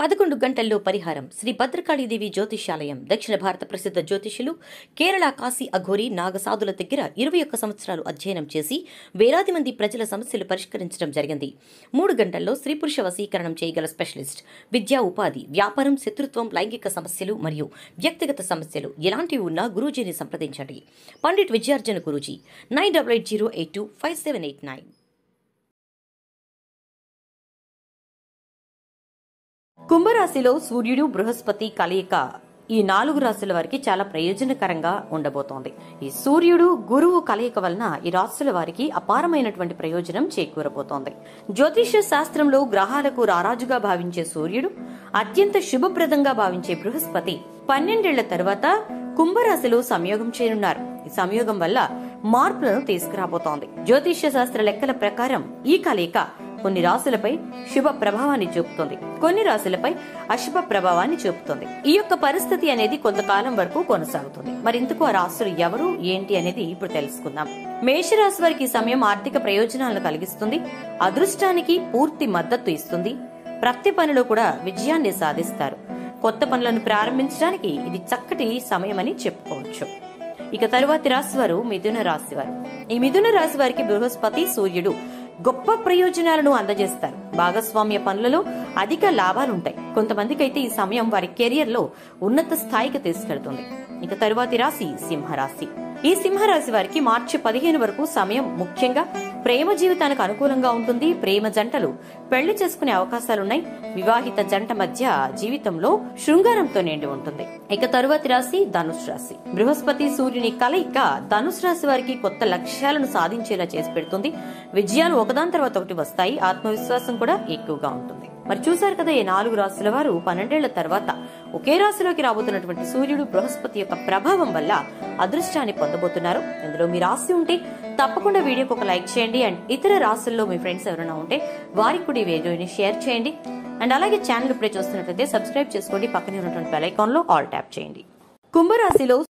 పదకొండు గంటల్లో పరిహారం శ్రీ భద్రకాళీదేవి జ్యోతిష్యాలయం దక్షిణ భారత ప్రసిద్ధ జ్యోతిష్యులు కేరళ కాశీ అఘోరి నాగసాధుల దగ్గర ఇరవై ఒక్క సంవత్సరాలు అధ్యయనం చేసి వేలాది మంది ప్రజల సమస్యలు పరిష్కరించడం జరిగింది మూడు గంటల్లో స్త్రీ పురుష వశీకరణం చేయగల స్పెషలిస్ట్ విద్యా ఉపాధి వ్యాపారం శత్రుత్వం లైంగిక సమస్యలు మరియు వ్యక్తిగత సమస్యలు ఎలాంటివి ఉన్నా గురూజీని సంప్రదించండి Pandit Vijayarjan Guruji nine double eight zero eight two five seven eight nine కుంభరాశిలో సూర్యుడు బృహస్పతి కలయిక ఈ నాలుగు రాశుల వారికి చాలా ప్రయోజనకరంగా ఉండబోతోంది ఈ సూర్యుడు గురువు కలయిక వలన ఈ రాశుల వారికి అపారమైనటువంటి ప్రయోజనం చేకూరబోతోంది జ్యోతిష్య శాస్త్రంలో గ్రహాలకు రారాజుగా భావించే సూర్యుడు అత్యంత శుభప్రదంగా భావించే బృహస్పతి పన్నెండేళ్ల తర్వాత కుంభరాశిలో సంయోగం చేయనున్నారు ఈ సంయోగం వల్ల మార్పులను తీసుకురాబోతోంది జ్యోతిష్య శాస్త్ర లెక్కల ప్రకారం ఈ కలయిక కొన్ని రాశులపై శుభ ప్రభావాన్ని చూపుతుంది కొన్ని రాశులపై అశుభ ప్రభావాన్ని చూపుతుంది ఈ యొక్క పరిస్థితి అనేది కొంతకాలం వరకు కొనసాగుతుంది మరింతకు ఆ రాశులు ఎవరు ఏంటి అనేది ఇప్పుడు తెలుసుకుందాం మేషరాశి వారికి ఈ సమయం ఆర్థిక ప్రయోజనాలను కలిగిస్తుంది అదృష్టానికి పూర్తి మద్దతు ఇస్తుంది ప్రతి పనిలో కూడా విజయాన్ని సాధిస్తారు కొత్త పనులను ప్రారంభించడానికి ఇది చక్కటి సమయమని చెప్పుకోవచ్చు ఇక తరువాతి రాశి వారు మిథున రాశి వారు ఈ మిథున రాశి వారికి బృహస్పతి సూర్యుడు గొప్ప ప్రయోజనాలను అందజేస్తారు భాగస్వామ్య పనులలో అధిక లాభాలుంటాయి కొంతమందికి అయితే ఈ సమయం వారి కెరియర్ లో ఉన్నత స్థాయికి తీసుకెళ్తుంది ఇక తరువాతి రాశి సింహరాశి ఈ సింహరాశి వారికి మార్చి పదిహేను వరకు సమయం ముఖ్యంగా ప్రేమ జీవితానికి అనుకూలంగా ఉంటుంది ప్రేమ జంటలు పెళ్లి చేసుకునే అవకాశాలున్నాయి వివాహిత జంట మధ్య జీవితంలో శృంగారంతో నిండి ఉంటుంది ఇక తరువాతి రాశి ధనుసు రాశి బృహస్పతి సూర్యుని కలయిక ధనుసు రాశి వారికి కొత్త లక్ష్యాలను సాధించేలా చేసి పెడుతుంది విజయాలు ఒకదాని తర్వాత ఒకటి వస్తాయి ఆత్మవిశ్వాసం కూడా ఎక్కువగా ఉంటుంది మరి చూశారు కదా ఈ నాలుగు రాశుల వారు పన్నెండేళ్ల తర్వాత ఒకే రాశిలోకి రాబోతున్నటువంటి సూర్యుడు బృహస్పతి యొక్క ప్రభావం వల్ల అదృష్టాన్ని పొందబోతున్నారు ఇందులో మీ రాశి ఉంటే తప్పకుండా వీడియోకి ఒక లైక్ చేయండి అండ్ ఇతర రాశుల్లో మీ ఫ్రెండ్స్ ఎవరైనా ఉంటే వారికి కూడా ఈ వీడియోని షేర్ చేయండి అండ్ అలాగే ఛానల్ ఇప్పుడే చూస్తున్నట్లయితే సబ్స్క్రైబ్ చేసుకోండి పక్కనే ఉన్నటువంటి బెల్ ఐకాన్ లో ఆల్ ట్యాప్ చేయండి కుంభరాశిలో